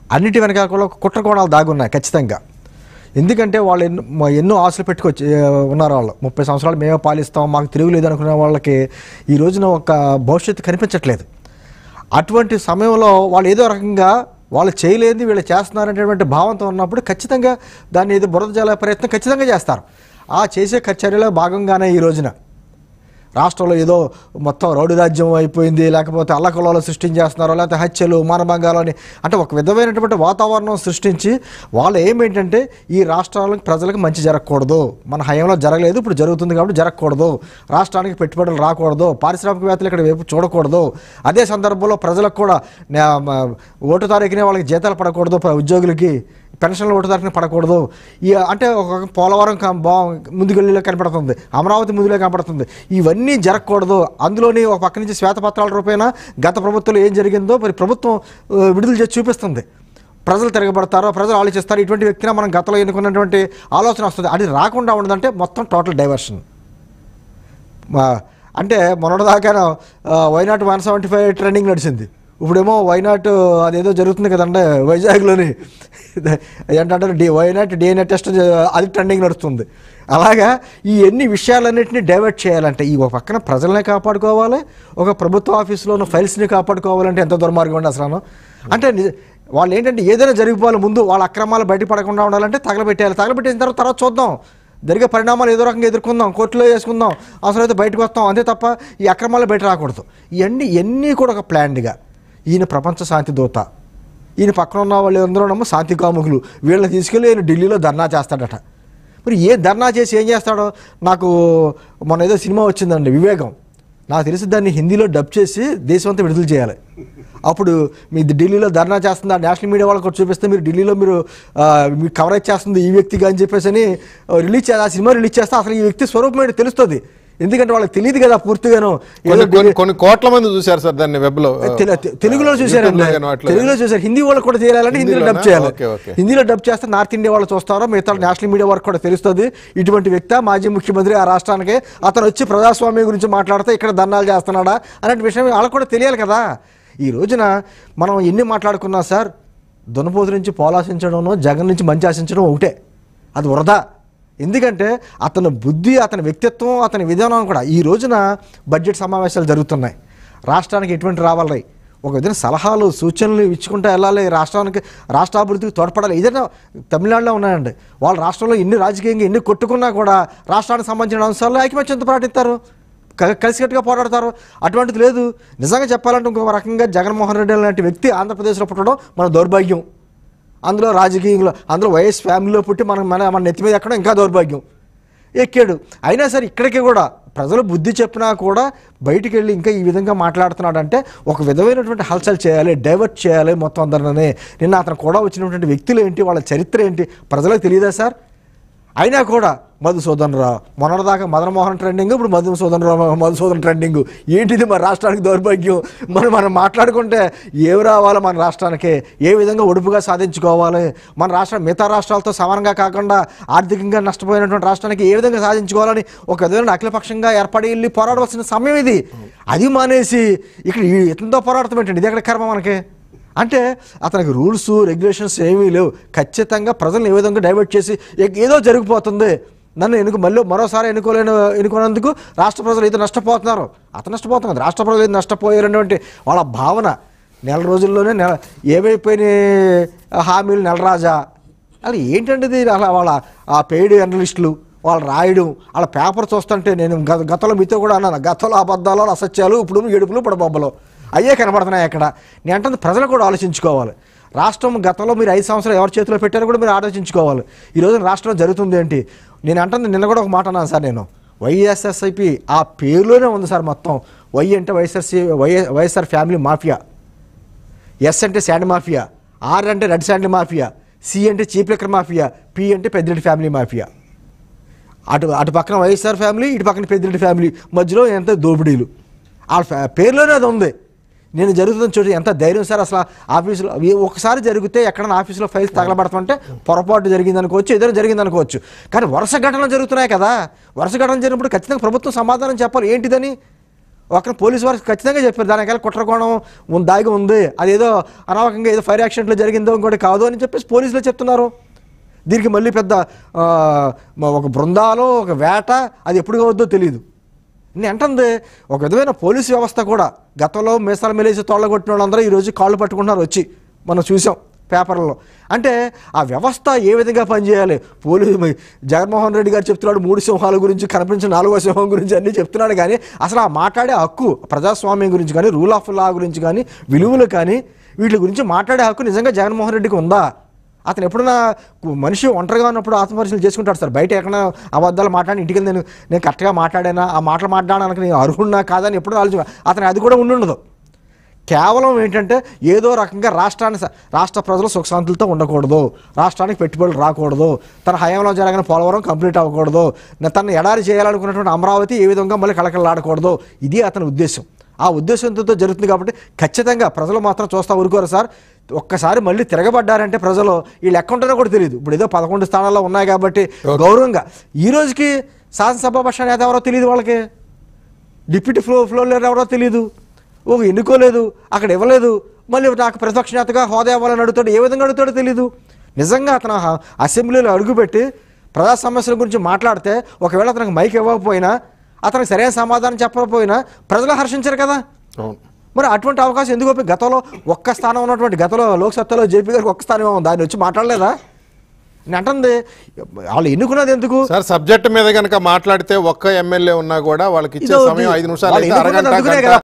అన్నిటి వెనకాల కూడా ఒక కుట్ర కోణాలు దాగున్నాయి ఖచ్చితంగా ఎందుకంటే వాళ్ళు ఎన్నో మ- ఎన్నో ఆశలు పెట్టుకొచ్చి ఆ, ఉన్నారు వాళ్ళు ముప్పై సంవత్సరాలు మేమే పాలిస్తాం మాకు తిరుగులేదు అనుకునే వాళ్ళకి ఈ రోజున ఒక భవిష్యత్తు కనిపించట్లేదు అటువంటి సమయంలో వాళ్ళు ఏదో రకంగా వాళ్ళు చేయలేనిది వీళ్ళు చేస్తున్నారనేటువంటి భావంతో ఉన్నప్పుడు ఖచ్చితంగా దాన్ని ఏదో బురద జల్లే ప్రయత్నం ఖచ్చితంగా చేస్తారు ఆ చేసే చర్యలో భాగంగానే ఈ రోజున రాష్ట్రంలో ఏదో మొత్తం రౌడీ రాజ్యం అయిపోయింది లేకపోతే అల్లకల్లోలు సృష్టించేస్తున్నారు లేకపోతే హత్యలు మానభంగాలు అని అంటే ఒక విధమైనటువంటి వాతావరణం సృష్టించి వాళ్ళు ఏమేంటంటే ఈ రాష్ట్రాలకు ప్రజలకు మంచి జరగకూడదు మన హయాంలో జరగలేదు ఇప్పుడు జరుగుతుంది కాబట్టి జరగకూడదు రాష్ట్రానికి పెట్టుబడులు రాకూడదు పారిశ్రామికవేత్తలు ఇక్కడ వైపు చూడకూడదు అదే సందర్భంలో ప్రజలకు కూడా నే- మ- ఓటు తారీఖునే వాళ్ళకి జీతాలు పడకూడదు ప్ర- ఉద్యోగులకి పెన్షన్లు ఓటు తారీఖున పడకూడదు ఈ అంటే ఒక పోలవరం కా- బా ముందుకెళ్ళిలో కనపడుతుంది అమరావతి ముందులో కనపడుతుంది ఇవన్నీ జరగకూడదు అందులోని ఒక పక్క నుంచి శ్వేతపత్రాల రూపేణ గత ప్రభుత్వంలో ఏం జరిగిందో మరి ప్రభుత్వం ఆ, విడుదల చేసి చూపిస్తుంది ప్రజలు తిరగబడతారో ప్రజలు ఆలోచిస్తారు ఇటువంటి వ్యక్తిని మనం గతంలో ఎన్నుకున్నటువంటి ఆలోచన వస్తుంది అది రాకుండా ఉండదంటే మొత్తం టోటల్ డైవర్షన్ మా- అంటే మొన్నటిదాకా why not one seventy five trending నడిచింది ఇప్పుడేమో వైనాట్ అదేదో జరుగుతుంది కదండి వైజాగ్లోని ఏంటంటే డి వైనాట్ డిఎన్ఏ టెస్ట్ అది ట్రెండింగ్ నడుస్తుంది అలాగా ఈ ఎన్ని విషయాలన్నింటినీ డైవర్ట్ చేయాలంటే ఈ ఒక పక్కన ప్రజల్ని కాపాడుకోవాలి ఒక ప్రభుత్వ ఆఫీసులో ఉన్న ఫైల్స్ని కాపాడుకోవాలంటే ఎంత దుర్మార్గం అండి అసలు అంటే నిజ- వాళ్ళు ఏంటంటే ఏదైనా జరిగిపోవాలి ముందు వాళ్ళ అక్రమాలు బయటపడకుండా ఉండాలంటే తగలబెట్టేయాలి తగలబెట్టిన తర్వాత తర్వాత చూద్దాం జరిగే పరిణామాలు ఏదో రకంగా ఎదుర్కొందాం కోర్టులో వేసుకుందాం అవసరమైతే బయటకు వస్తాం అంతే తప్ప ఈ అక్రమాలు బయట రాకూడదు ఇవన్నీ ఇవన్నీ కూడా ఒక ప్లాన్డ్గా ఈయన ప్రపంచ శాంతి దూత ఈయన పక్కన ఉన్న వాళ్ళు అందరూ శాంతి కాముకులు వీళ్ళని తీసుకెళ్ళి ఈయన ఢిల్లీలో ధర్నా చేస్తాడట మరి ఏ ధర్నా చేసి ఏం చేస్తాడో నాకు మొన్న ఏదో సినిమా వచ్చిందండి వివేకం నాకు తెలిసి దాన్ని హిందీలో డబ్ చేసి దేశమంతా విడుదల చేయాలి అప్పుడు మీ ఢిల్లీలో ధర్నా చేస్తుంది ఆ నేషనల్ మీడియా వాళ్ళకి ఒకటి చూపిస్తే మీరు ఢిల్లీలో మీరు ఆ, మీకు కవరేజ్ చేస్తుంది ఈ వ్యక్తిగా అని చెప్పేసి అని రిలీజ్ చేయాలి ఆ సినిమా రిలీజ్ చేస్తే అసలు ఈ వ్యక్తి స్వరూపం ఏంటో తెలుస్తుంది ఎందుకంటే వాళ్ళకి తెలియదు కదా పూర్తిగాను ఏదో కొన్ని కొన్ని కొన్ని కోట్ల మంది చూశారు సార్ దాన్ని వెబ్ లో తెల- తె- తెలుగులో చూసారండి యూట్యూబ్లో గాను అట్లా తెలుగులో చూసారు హిందీ వాళ్ళకి కూడా చేయాలంటే హిందీలో డబ్ హిందీలోనా? చేయాలి ఓకే, ఓకే. హిందీలో డబ్ చేస్తే నార్త్ ఇండియా వాళ్ళు చూస్తారో మిగతా నేషనల్ మీడియా వరకు కూడా తెలుస్తుంది ఇటువంటి వ్యక్తి మాజీ ముఖ్యమంత్రి ఆ రాష్ట్రానికి అతను వచ్చి ప్రజాస్వామ్యం గురించి మాట్లాడితే ఇక్కడ ధర్నాలు చేస్తున్నాడా అనే విషయం వాళ్ళకు కూడా తెలియాలి కదా ఈ రోజున మనం ఎన్ని మాట్లాడుకున్నా సార్ దునపోతు నుంచి పోలాశించడం జగన్ నుంచి మంచి ఆశించడం ఒకటే అది వృధా ఎందుకంటే అతని బుద్ధి అతని వ్యక్తిత్వం అతని విధానం కూడా ఈ రోజున బడ్జెట్ సమావేశాలు జరుగుతున్నాయి రాష్ట్రానికి ఎటువంటి రావాలి ఒక విధంగా సలహాలు సూచనలు ఇచ్చుకుంటూ వెళ్ళాలి రాష్ట్రానికి రాష్ట్ర అభివృద్ధికి తోడ్పడాలి ఏదైనా తమిళనాడులో ఉన్నాయండి వాళ్ళ రాష్ట్రంలో ఎన్ని రాజకీయంగా ఎన్ని కొట్టుకున్నా కూడా రాష్ట్రానికి సంబంధించిన అంశాల్లో ఐకమత్యంతో పాటిస్తారు క- కలిసికట్టుగా పోరాడతారు అటువంటిది లేదు నిజంగా చెప్పాలంటే ఇంకొక రకంగా జగన్మోహన్ రెడ్డి లాంటి వ్యక్తి ఆంధ్రప్రదేశ్లో పుట్టడం మన దౌర్భాగ్యం అందులో రాజకీయంలో అందులో వైఎస్ ఫ్యామిలీలో పుట్టి మనం మన మన నెత్తి మీద ఎక్కడం ఇంకా దౌర్భాగ్యం ఎక్కాడు అయినా సరే ఇక్కడికి కూడా ప్రజలు బుద్ధి చెప్పినా కూడా బయటికి వెళ్ళి ఇంకా ఈ విధంగా మాట్లాడుతున్నాడంటే ఒక విధమైనటువంటి హల్చల్ చేయాలి డైవర్ట్ చేయాలి మొత్తం అందరినీ నిన్న అతను కూడా వచ్చినటువంటి వ్యక్తులు ఏంటి వాళ్ళ చరిత్ర ఏంటి ప్రజలకు తెలియదా సార్ అయినా కూడా మధుసూదన్ రావు మొన్నటిదాకా మదనమోహన్ ట్రెండింగ్ ఇప్పుడు మధుసూదన్ రావు మధుసూదన్ ట్రెండింగ్ ఏంటిది మన రాష్ట్రానికి దౌర్భాగ్యం మనం మనం మాట్లాడుకుంటే ఏవి రావాలో మన రాష్ట్రానికి ఏ విధంగా ఒడుపుగా సాధించుకోవాలి మన రాష్ట్రం మిగతా రాష్ట్రాలతో సమానంగా కాకుండా ఆర్థికంగా నష్టపోయినటువంటి రాష్ట్రానికి ఏ విధంగా సాధించుకోవాలని ఒక విధమైన అఖిలపక్షంగా ఏర్పడి వెళ్ళి పోరాడవలసిన సమయం ఇది అది మానేసి ఇక్కడ ఈ ఇతనితో పోరాడతాం ఏంటండి ఇది ఎక్కడ కర్మ మనకి అంటే అతనికి రూల్స్ రెగ్యులేషన్స్ ఏమీ లేవు ఖచ్చితంగా ప్రజలను ఏ విధంగా డైవర్ట్ చేసి ఏ- ఏదో జరిగిపోతుంది నన్ను ఎన్నుకు మళ్ళీ మరోసారి ఎన్నుకోలేని ఎన్నుకున్నందుకు రాష్ట్ర ప్రజలు ఏదో నష్టపోతున్నారు అతను నష్టపోతున్నారు రాష్ట్ర ప్రజలు ఏదో నష్టపోయారనేటువంటి వాళ్ళ భావన నెల రోజుల్లోనే నెల ఏమైపోయిన హామీలు నెలరాజా అది ఏంటంటే ఇది అలా వాళ్ళ ఆ పెయిడ్ జర్నలిస్టులు వాళ్ళు రాయడం వాళ్ళ పేపర్ చూస్తుంటే నేను గత గతంలో మీతో కూడా అన్నాను గతంలో అబద్ధాలు అసత్యాలు ఇప్పుడు ఏడుపులు పడబొబ్బలు అయ్యే కనబడుతున్నాయి అక్కడ నేను అంటే ప్రజలు కూడా ఆలోచించుకోవాలి రాష్ట్రం గతంలో మీరు ఐదు సంవత్సరాలు ఎవరి చేతిలో పెట్టారో కూడా మీరు ఆలోచించుకోవాలి ఈ రోజు రాష్ట్రం జరుగుతుంది ఏంటి నేను అంటుంది నిన్న కూడా ఒక మాట అన్నాను సార్ నేను వైఎస్ఎస్ఐపి ఆ పేరులోనే ఉంది సార్ మొత్తం వై అంటే YSRC Y YSR family mafia S అంటే శాండ్ మాఫియా ఆర్ అంటే రెడ్ శాండ్ మాఫియా సి అంటే చీప్ లిక్కర్ మాఫియా పి అంటే పెద్దిరెడ్డి ఫ్యామిలీ మాఫియా అటు అటు పక్కన వైఎస్ఆర్ ఫ్యామిలీ ఇటు పక్కన పెద్దిరెడ్డి ఫ్యామిలీ మధ్యలో ఎంత దోపిడీలు ఆ ఫ్యా- పేరులోనే అది ఉంది నేను జరుగుతున్న చోటు ఎంత ధైర్యం సార్ అసలు ఆఫీసులో ఈ ఒకసారి జరిగితే ఎక్కడైనా ఆఫీసులో ఫైల్స్ తగలబడతామంటే పొరపాటు జరిగింది అనుకోవచ్చు ఏదైనా జరిగింది అనుకోవచ్చు కానీ వరుస ఘటనలు జరుగుతున్నాయి కదా వరుస ఘటనలు జరిగినప్పుడు ఖచ్చితంగా ప్రభుత్వం సమాధానం చెప్పాలి ఏంటిదని ఒక పోలీసు వారికి ఖచ్చితంగా చెప్పారు దాని వెనకాల కుట్రకోణం ఉం- దాగి ఉంది అదేదో అనావకంగా ఏదో ఫైర్ యాక్సిడెంట్లో జరిగిందో ఇంకోటి కాదు అని చెప్పేసి పోలీసులు చెప్తున్నారు దీనికి మళ్ళీ పెద్ద ఆ, మ- ఒక బృందాలు ఒక వేట అది ఎప్పుడు కావద్దో తెలియదు నేను అంటుంది ఒక విధమైన పోలీసు వ్యవస్థ కూడా గతంలో మీసాల మెలేసి తోళ్ళగొట్టిన వాళ్ళందరూ ఈరోజు కాళ్ళు పట్టుకుంటున్నారు వచ్చి మనం చూసాం పేపర్లలో అంటే ఆ వ్యవస్థ ఏ విధంగా పనిచేయాలి పోలీసు మ- జగన్మోహన్ రెడ్డి గారు చెప్తున్నాడు మూడు సింహాల గురించి కనిపించిన నాలుగో సింహం గురించి అన్నీ చెప్తున్నాడు కానీ అసలు ఆ మాట్లాడే హక్కు ప్రజాస్వామ్యం గురించి కానీ రూల్ ఆఫ్ లా గురించి కానీ విలువలు కానీ వీటి గురించి మాట్లాడే హక్కు నిజంగా జగన్మోహన్ రెడ్డికి ఉందా అతను ఎప్పుడైనా కు- మనిషి ఒంటరిగా ఉన్నప్పుడు ఆత్మపరిశీలన చేసుకుంటాడు సార్ బయట ఎక్కడ అబద్ధాలు మాట్లాడి ఇంటికి నేను నేను కరెక్ట్గా మాట్లాడానా ఆ మాటలు మాట్లాడడానికి నేను అర్హున్నా కాదని ఎప్పుడు ఆలోచన అతను అది కూడా ఉండి ఉండదు కేవలం ఏంటంటే ఏదో రకంగా రాష్ట్రాన్ని స- రాష్ట్ర ప్రజలు సుఖశాంతులతో ఉండకూడదు రాష్ట్రానికి పెట్టుబడులు రాకూడదు తన హయాంలో జరగిన పోలవరం కంప్లీట్ అవ్వకూడదు న- తను ఎడారి చేయాలనుకున్నటువంటి అమరావతి ఏ విధంగా మళ్ళీ కళకళలాడకూడదు ఇది అతని ఉద్దేశం ఆ ఉద్దేశంతో జరుగుతుంది కాబట్టి ఖచ్చితంగా ప్రజలు మాత్రం చూస్తా ఊరుకోరు సార్ ఒక్కసారి మళ్ళీ తిరగబడ్డారంటే ప్రజలు వీళ్ళు ఎక్కడ ఉంటారో కూడా తెలియదు ఇప్పుడు ఏదో పదకొండు స్థానాల్లో ఉన్నాయి కాబట్టి గౌరవంగా ఈ రోజుకి శాసనసభాపక్ష నేత ఎవరో తెలియదు వాళ్ళకి డిప్యూటీ ఫ్లో ఫ్లో లీడర్ ఎవరో తెలియదు ఒక ఎన్నుకోలేదు అక్కడ ఇవ్వలేదు మళ్ళీ నాకు ప్రతిపక్ష నేతగా హోదా ఇవ్వాలని అడుగుతాడు ఏ విధంగా అడుగుతాడో తెలియదు నిజంగా అతను ఆ అసెంబ్లీలో అడుగుపెట్టి ప్రజా సమస్యల గురించి మాట్లాడితే ఒకవేళ అతనికి మైక్ ఇవ్వకపోయినా అతనికి సరైన సమాధానం చెప్పకపోయినా ప్రజలు హర్షించరు కదా అవును మరి అటువంటి అవకాశం ఎందుకు ఒప్పి- గతంలో ఒక్క స్థానం ఉన్నటువంటి గతంలో లోక్సత్తాలో జేపీ గారికి ఒక్క స్థానం ఉంది దాన్ని వచ్చి మాట్లాడలేదా నేను అంటుంది వాళ్ళు ఎన్నుకున్నది ఎందుకు సార్ సబ్జెక్ట్ మీద కనుక మాట్లాడితే ఒక్క ఎమ్మెల్యే ఉన్నా కూడా వాళ్ళకి ఇచ్చే ఇదో సమయం ఐదు నిమిషాలు వాళ్ళు అయితే ఎన్నుకున్నది అరగంట అందుకనే గంట కదా